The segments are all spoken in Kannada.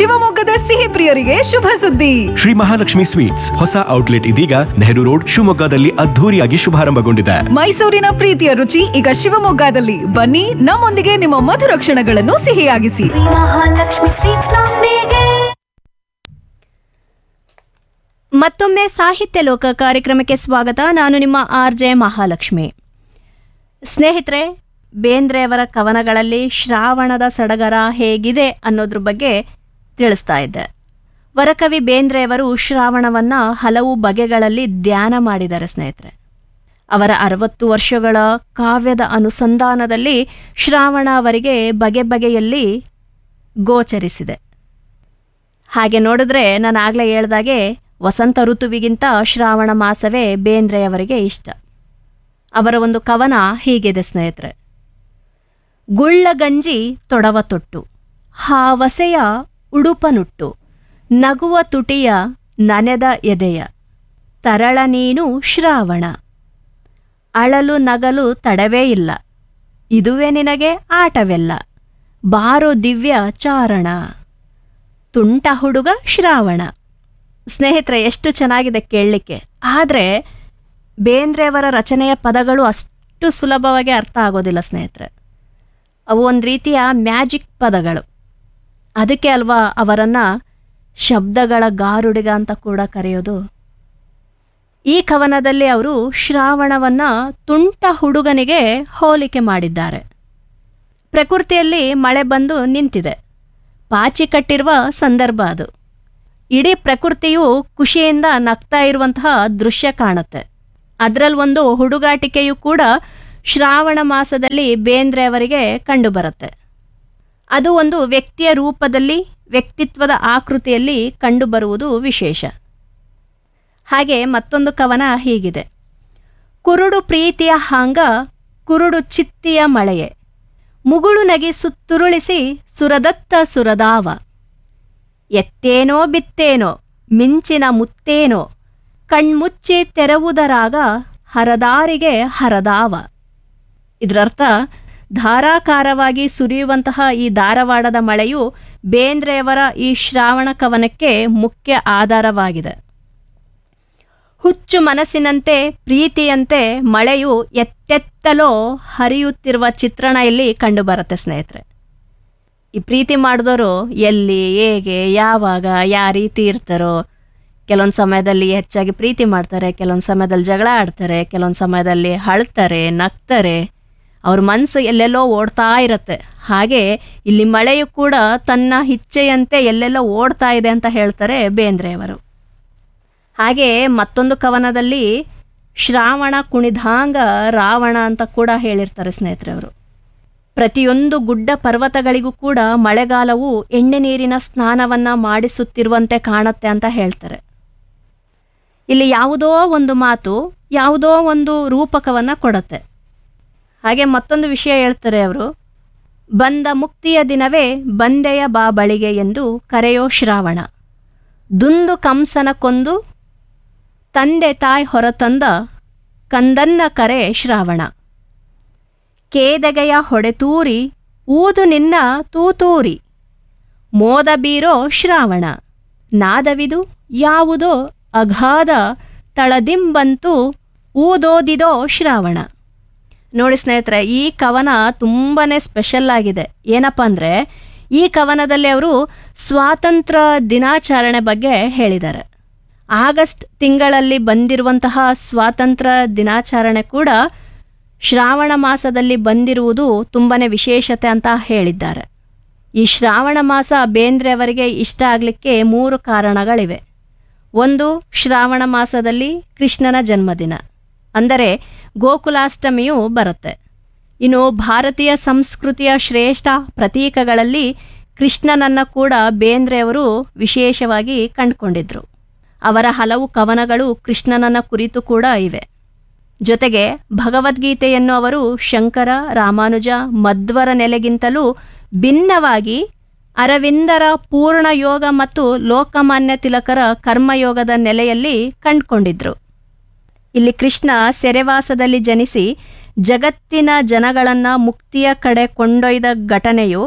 ಶಿವಮೊಗ್ಗದ ಸಿಹಿ ಪ್ರಿಯರಿಗೆ ಶುಭ ಸುದ್ದಿ ಶ್ರೀ ಮಹಾಲಕ್ಷ್ಮಿ ಸ್ವೀಟ್ಸ್ ಹೊಸ ಔಟ್ಲೆಟ್ ಇದೀಗ ನೆಹರು ರೋಡ್ ಶಿವಮೊಗ್ಗದಲ್ಲಿ ಅದ್ಧೂರಿಯಾಗಿ ಶುಭಾರಂಭಗೊಂಡಿದೆ ಮೈಸೂರಿನ ಪ್ರೀತಿಯ ರುಚಿ ಈಗ ಶಿವಮೊಗ್ಗದಲ್ಲಿ ಬನ್ನಿ ನಮ್ಮೊಂದಿಗೆ ನಿಮ್ಮ ಮಧುರ ಕ್ಷಣಗಳನ್ನು ಸಿಹಿಯಾಗಿಸಿ ಮಹಾಲಕ್ಷ್ಮಿ ಸ್ವೀಟ್ಸ್ ನೊಂದಿಗೆ ಮತ್ತೊಮ್ಮೆ ಸಾಹಿತ್ಯ ಲೋಕ ಕಾರ್ಯಕ್ರಮಕ್ಕೆ ಸ್ವಾಗತ ನಾನು ನಿಮ್ಮ ಆರ್ ಜೆ ಮಹಾಲಕ್ಷ್ಮಿ ಸ್ನೇಹಿತರೆ ಬೇಂದ್ರೆಯವರ ಕವನಗಳಲ್ಲಿ ಶ್ರಾವಣದ ಸಡಗರ ಹೇಗಿದೆ ಅನ್ನೋದ್ರ ಬಗ್ಗೆ ತಿಳಿಸ್ತಾ ಇದ್ದೆ ವರಕವಿ ಬೇಂದ್ರೆಯವರು ಶ್ರಾವಣವನ್ನು ಹಲವು ಬಗೆಗಳಲ್ಲಿ ಧ್ಯಾನ ಮಾಡಿದ್ದಾರೆ ಸ್ನೇಹಿತರೆ ಅವರ ಅರವತ್ತು ವರ್ಷಗಳ ಕಾವ್ಯದ ಅನುಸಂಧಾನದಲ್ಲಿ ಶ್ರಾವಣ ಅವರಿಗೆ ಬಗೆ ಬಗೆಯಲ್ಲಿ ಗೋಚರಿಸಿದೆ ಹಾಗೆ ನೋಡಿದ್ರೆ ನಾನು ಆಗಲೇ ಹೇಳ್ದಾಗೆ ವಸಂತ ಋತುವಿಗಿಂತ ಶ್ರಾವಣ ಮಾಸವೇ ಬೇಂದ್ರೆಯವರಿಗೆ ಇಷ್ಟ ಅವರ ಒಂದು ಕವನ ಹೀಗಿದೆ ಸ್ನೇಹಿತರೆ ಗುಳ್ಳಗಂಜಿ ತೊಡವ ತೊಟ್ಟು ಹಾವಸೆಯ ಉಡುಪನುಟ್ಟು ನಗುವ ತುಟಿಯ ನನೆದ ಎದೆಯ ತರಳ ನೀನು ಶ್ರಾವಣ ಅಳಲು ನಗಲು ತಡವೇ ಇಲ್ಲ ಇದುವೇ ನಿನಗೆ ಆಟವೆಲ್ಲ ಬಾರೋ ದಿವ್ಯ ಚಾರಣ ತುಂಟ ಹುಡುಗ ಶ್ರಾವಣ ಸ್ನೇಹಿತರೆ ಎಷ್ಟು ಚೆನ್ನಾಗಿದೆ ಕೇಳಲಿಕ್ಕೆ ಆದರೆ ಬೇಂದ್ರೆಯವರ ರಚನೆಯ ಪದಗಳು ಅಷ್ಟು ಸುಲಭವಾಗಿ ಅರ್ಥ ಆಗೋದಿಲ್ಲ ಸ್ನೇಹಿತರೆ ಅವು ಒಂದು ರೀತಿಯ ಮ್ಯಾಜಿಕ್ ಪದಗಳು ಅದಕ್ಕೆ ಅಲ್ವಾ ಅವರನ್ನು ಶಬ್ದಗಳ ಗಾರುಡಿಗ ಅಂತ ಕೂಡ ಕರೆಯೋದು ಈ ಕವನದಲ್ಲಿ ಅವರು ಶ್ರಾವಣವನ್ನು ತುಂಟ ಹುಡುಗನಿಗೆ ಹೋಲಿಕೆ ಮಾಡಿದ್ದಾರೆ ಪ್ರಕೃತಿಯಲ್ಲಿ ಮಳೆ ಬಂದು ನಿಂತಿದೆ ಪಾಚಿ ಕಟ್ಟಿರುವ ಸಂದರ್ಭ ಅದು ಇಡೀ ಪ್ರಕೃತಿಯು ಖುಷಿಯಿಂದ ನಗ್ತಾ ಇರುವಂತಹ ದೃಶ್ಯ ಕಾಣುತ್ತೆ ಅದರಲ್ಲಿ ಒಂದು ಹುಡುಗಾಟಿಕೆಯು ಕೂಡ ಶ್ರಾವಣ ಮಾಸದಲ್ಲಿ ಬೇಂದ್ರೆ ಅವರಿಗೆ ಕಂಡುಬರುತ್ತೆ ಅದು ಒಂದು ವ್ಯಕ್ತಿಯ ರೂಪದಲ್ಲಿ ವ್ಯಕ್ತಿತ್ವದ ಆಕೃತಿಯಲ್ಲಿ ಕಂಡುಬರುವುದು ವಿಶೇಷ ಹಾಗೆ ಮತ್ತೊಂದು ಕವನ ಹೀಗಿದೆ ಕುರುಡು ಪ್ರೀತಿಯ ಹಾಂಗ ಕುರುಡು ಚಿತ್ತಿಯ ಮಳೆಯೇ ಮುಗುಳು ನಗಿ ಸುತ್ತುರುಳಿಸಿ ಸುರದತ್ತ ಸುರದಾವ ಎತ್ತೇನೋ ಬಿತ್ತೇನೋ ಮಿಂಚಿನ ಮುತ್ತೇನೋ ಕಣ್ಮುಚ್ಚಿ ತೆರವುದರಾಗ ಹರದಾರಿಗೆ ಹರದಾವ ಇದರರ್ಥ ಧಾರಾಕಾರವಾಗಿ ಸುರಿಯುವಂತಹ ಈ ಧಾರವಾಡದ ಮಳೆಯು ಬೇಂದ್ರೆಯವರ ಈ ಶ್ರಾವಣ ಕವನಕ್ಕೆ ಮುಖ್ಯ ಆಧಾರವಾಗಿದೆ ಹುಚ್ಚು ಮನಸ್ಸಿನಂತೆ ಪ್ರೀತಿಯಂತೆ ಮಳೆಯು ಎತ್ತೆತ್ತಲೋ ಹರಿಯುತ್ತಿರುವ ಚಿತ್ರಣ ಇಲ್ಲಿ ಕಂಡುಬರುತ್ತೆ ಸ್ನೇಹಿತರೆ ಈ ಪ್ರೀತಿ ಮಾಡಿದವರು ಎಲ್ಲಿ ಹೇಗೆ ಯಾವಾಗ ಯಾವ ರೀತಿ ಇರ್ತಾರೋ ಕೆಲವೊಂದು ಸಮಯದಲ್ಲಿ ಹೆಚ್ಚಾಗಿ ಪ್ರೀತಿ ಮಾಡ್ತಾರೆ ಕೆಲವೊಂದು ಸಮಯದಲ್ಲಿ ಜಗಳ ಆಡ್ತಾರೆ ಕೆಲವೊಂದು ಸಮಯದಲ್ಲಿ ಅಳ್ತಾರೆ ನಗ್ತಾರೆ ಅವ್ರ ಮನಸ್ಸು ಎಲ್ಲೆಲ್ಲೋ ಓಡ್ತಾ ಇರುತ್ತೆ ಹಾಗೆ ಇಲ್ಲಿ ಮಳೆಯು ಕೂಡ ತನ್ನ ಇಚ್ಛೆಯಂತೆ ಎಲ್ಲೆಲ್ಲೋ ಓಡ್ತಾ ಇದೆ ಅಂತ ಹೇಳ್ತಾರೆ ಬೇಂದ್ರೆಯವರು ಹಾಗೆ ಮತ್ತೊಂದು ಕವನದಲ್ಲಿ ಶ್ರಾವಣ ಕುಣಿದಾಂಗ ರಾವಣ ಅಂತ ಕೂಡ ಹೇಳಿರ್ತಾರೆ ಸ್ನೇಹಿತರೆ ಅವರು ಪ್ರತಿಯೊಂದು ಗುಡ್ಡ ಪರ್ವತಗಳಿಗೂ ಕೂಡ ಮಳೆಗಾಲವು ಎಣ್ಣೆ ನೀರಿನ ಸ್ನಾನವನ್ನ ಮಾಡಿಸುತ್ತಿರುವಂತೆ ಕಾಣುತ್ತೆ ಅಂತ ಹೇಳ್ತಾರೆ ಇಲ್ಲಿ ಯಾವುದೋ ಒಂದು ಮಾತು ಯಾವುದೋ ಒಂದು ರೂಪಕವನ್ನು ಕೊಡುತ್ತೆ ಹಾಗೆ ಮತ್ತೊಂದು ವಿಷಯ ಹೇಳ್ತಾರೆ ಅವರು ಬಂದ ಮುಕ್ತಿಯ ದಿನವೇ ಬಂದೆಯ ಬಾ ಬಳಿಗೆ ಎಂದು ಕರೆಯೋ ಶ್ರಾವಣ ದುಂದು ಕಂಸನ ಕೊಂದು ತಂದೆ ತಾಯಿ ಹೊರತಂದ ಕಂದನ್ನ ಕರೆ ಶ್ರಾವಣ ಕೇದಗೆಯ ಹೊಡೆತೂರಿ ಊದು ನಿನ್ನ ತೂತೂರಿ ಮೋದ ಬೀರೋ ಶ್ರಾವಣ ನಾದವಿದು ಯಾವುದೋ ಅಗಾಧ ತಳದಿಂಬಂತು ಊದೋದಿದೋ ಶ್ರಾವಣ ನೋಡಿ ಸ್ನೇಹಿತರೆ ಈ ಕವನ ತುಂಬಾ ಸ್ಪೆಷಲ್ ಆಗಿದೆ ಏನಪ್ಪ ಅಂದರೆ ಈ ಕವನದಲ್ಲಿ ಅವರು ಸ್ವಾತಂತ್ರ್ಯ ದಿನಾಚರಣೆ ಬಗ್ಗೆ ಹೇಳಿದ್ದಾರೆ ಆಗಸ್ಟ್ ತಿಂಗಳಲ್ಲಿ ಬಂದಿರುವಂತಹ ಸ್ವಾತಂತ್ರ್ಯ ದಿನಾಚರಣೆ ಕೂಡ ಶ್ರಾವಣ ಮಾಸದಲ್ಲಿ ಬಂದಿರುವುದು ತುಂಬನೇ ವಿಶೇಷತೆ ಅಂತ ಹೇಳಿದ್ದಾರೆ ಈ ಶ್ರಾವಣ ಮಾಸ ಬೇಂದ್ರೆ ಅವರಿಗೆ ಇಷ್ಟ ಆಗಲಿಕ್ಕೆ ಮೂರು ಕಾರಣಗಳಿವೆ ಒಂದು ಶ್ರಾವಣ ಮಾಸದಲ್ಲಿ ಕೃಷ್ಣನ ಜನ್ಮದಿನ ಅಂದರೆ ಗೋಕುಲಾಷ್ಟಮಿಯು ಬರುತ್ತೆ ಇನ್ನು ಭಾರತೀಯ ಸಂಸ್ಕೃತಿಯ ಶ್ರೇಷ್ಠ ಪ್ರತೀಕಗಳಲ್ಲಿ ಕೃಷ್ಣನನ್ನು ಕೂಡ ಬೇಂದ್ರೆಯವರು ವಿಶೇಷವಾಗಿ ಕಂಡುಕೊಂಡಿದ್ರು ಅವರ ಹಲವು ಕವನಗಳು ಕೃಷ್ಣನನ್ನ ಕುರಿತು ಕೂಡ ಇವೆ ಜೊತೆಗೆ ಭಗವದ್ಗೀತೆಯನ್ನು ಅವರು ಶಂಕರ ರಾಮಾನುಜ ಮಧ್ವರ ನೆಲೆಗಿಂತಲೂ ಭಿನ್ನವಾಗಿ ಅರವಿಂದರ ಪೂರ್ಣ ಯೋಗ ಮತ್ತು ಲೋಕಮಾನ್ಯ ತಿಲಕರ ಕರ್ಮಯೋಗದ ನೆಲೆಯಲ್ಲಿ ಕಂಡುಕೊಂಡಿದ್ರು ಇಲ್ಲಿ ಕೃಷ್ಣ ಸೆರೆವಾಸದಲ್ಲಿ ಜನಿಸಿ ಜಗತ್ತಿನ ಜನಗಳನ್ನು ಮುಕ್ತಿಯ ಕಡೆ ಕೊಂಡೊಯ್ದ ಘಟನೆಯು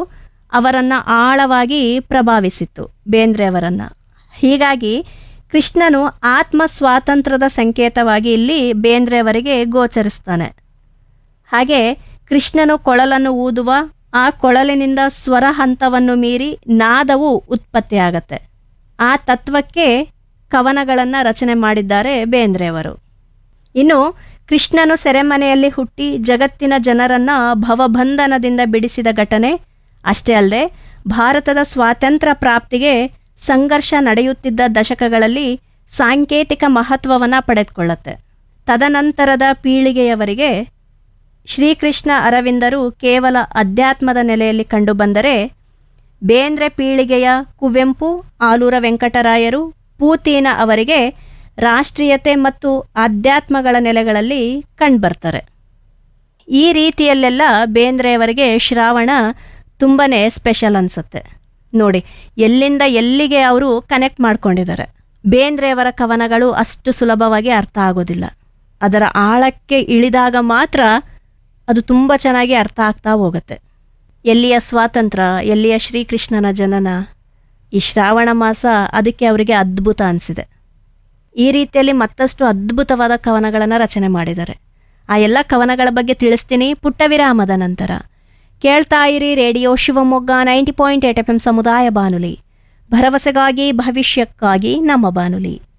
ಅವರನ್ನು ಆಳವಾಗಿ ಪ್ರಭಾವಿಸಿತ್ತು ಬೇಂದ್ರೆಯವರನ್ನು ಹೀಗಾಗಿ ಕೃಷ್ಣನು ಆತ್ಮ ಸ್ವಾತಂತ್ರ್ಯದ ಸಂಕೇತವಾಗಿ ಇಲ್ಲಿ ಬೇಂದ್ರೆಯವರಿಗೆ ಗೋಚರಿಸ್ತಾನೆ ಹಾಗೆ ಕೃಷ್ಣನು ಕೊಳಲನ್ನು ಊದುವ ಆ ಕೊಳಲಿನಿಂದ ಸ್ವರ ಹಂತವನ್ನು ಮೀರಿ ನಾದವು ಉತ್ಪತ್ತಿಯಾಗತ್ತೆ ಆ ತತ್ವಕ್ಕೆ ಕವನಗಳನ್ನು ರಚನೆ ಮಾಡಿದ್ದಾರೆ ಬೇಂದ್ರೆಯವರು ಇನ್ನು ಕೃಷ್ಣನು ಸೆರೆಮನೆಯಲ್ಲಿ ಹುಟ್ಟಿ ಜಗತ್ತಿನ ಜನರನ್ನ ಭವಬಂಧನದಿಂದ ಬಿಡಿಸಿದ ಘಟನೆ ಅಷ್ಟೇ ಅಲ್ಲದೆ ಭಾರತದ ಸ್ವಾತಂತ್ರ್ಯ ಪ್ರಾಪ್ತಿಗೆ ಸಂಘರ್ಷ ನಡೆಯುತ್ತಿದ್ದ ದಶಕಗಳಲ್ಲಿ ಸಾಂಕೇತಿಕ ಮಹತ್ವವನ್ನು ಪಡೆದುಕೊಳ್ಳುತ್ತೆ ತದನಂತರದ ಪೀಳಿಗೆಯವರಿಗೆ ಶ್ರೀಕೃಷ್ಣ ಅರವಿಂದರು ಕೇವಲ ಅಧ್ಯಾತ್ಮದ ನೆಲೆಯಲ್ಲಿ ಕಂಡುಬಂದರೆ ಬೇಂದ್ರೆ ಪೀಳಿಗೆಯ ಕುವೆಂಪು ಆಲೂರ ವೆಂಕಟರಾಯರು ಪೂತೀನ ಅವರಿಗೆ ರಾಷ್ಟ್ರೀಯತೆ ಮತ್ತು ಆಧ್ಯಾತ್ಮಗಳ ನೆಲೆಗಳಲ್ಲಿ ಕಂಡುಬರ್ತಾರೆ ಈ ರೀತಿಯಲ್ಲೆಲ್ಲ ಬೇಂದ್ರೆಯವರಿಗೆ ಶ್ರಾವಣ ತುಂಬನೇ ಸ್ಪೆಷಲ್ ಅನಿಸುತ್ತೆ ನೋಡಿ ಎಲ್ಲಿಂದ ಎಲ್ಲಿಗೆ ಅವರು ಕನೆಕ್ಟ್ ಮಾಡ್ಕೊಂಡಿದ್ದಾರೆ ಬೇಂದ್ರೆಯವರ ಕವನಗಳು ಅಷ್ಟು ಸುಲಭವಾಗಿ ಅರ್ಥ ಆಗೋದಿಲ್ಲ ಅದರ ಆಳಕ್ಕೆ ಇಳಿದಾಗ ಮಾತ್ರ ಅದು ತುಂಬ ಚೆನ್ನಾಗಿ ಅರ್ಥ ಆಗ್ತಾ ಹೋಗುತ್ತೆ ಎಲ್ಲಿಯ ಸ್ವಾತಂತ್ರ್ಯ ಎಲ್ಲಿಯ ಶ್ರೀಕೃಷ್ಣನ ಜನನ ಈ ಶ್ರಾವಣ ಮಾಸ ಅದಕ್ಕೆ ಅವರಿಗೆ ಅದ್ಭುತ ಅನಿಸಿದೆ ಈ ರೀತಿಯಲ್ಲಿ ಮತ್ತಷ್ಟು ಅದ್ಭುತವಾದ ಕವನಗಳನ್ನು ರಚನೆ ಮಾಡಿದ್ದಾರೆ ಆ ಎಲ್ಲ ಕವನಗಳ ಬಗ್ಗೆ ತಿಳಿಸ್ತೀನಿ ಪುಟ್ಟ ವಿರಾಮದ ನಂತರ ಕೇಳ್ತಾ ಇರಿ radio Shivamogga ninety point eight F M ಸಮುದಾಯ ಬಾನುಲಿ ಭರವಸೆಗಾಗಿ ಭವಿಷ್ಯಕ್ಕಾಗಿ ನಮ್ಮ ಬಾನುಲಿ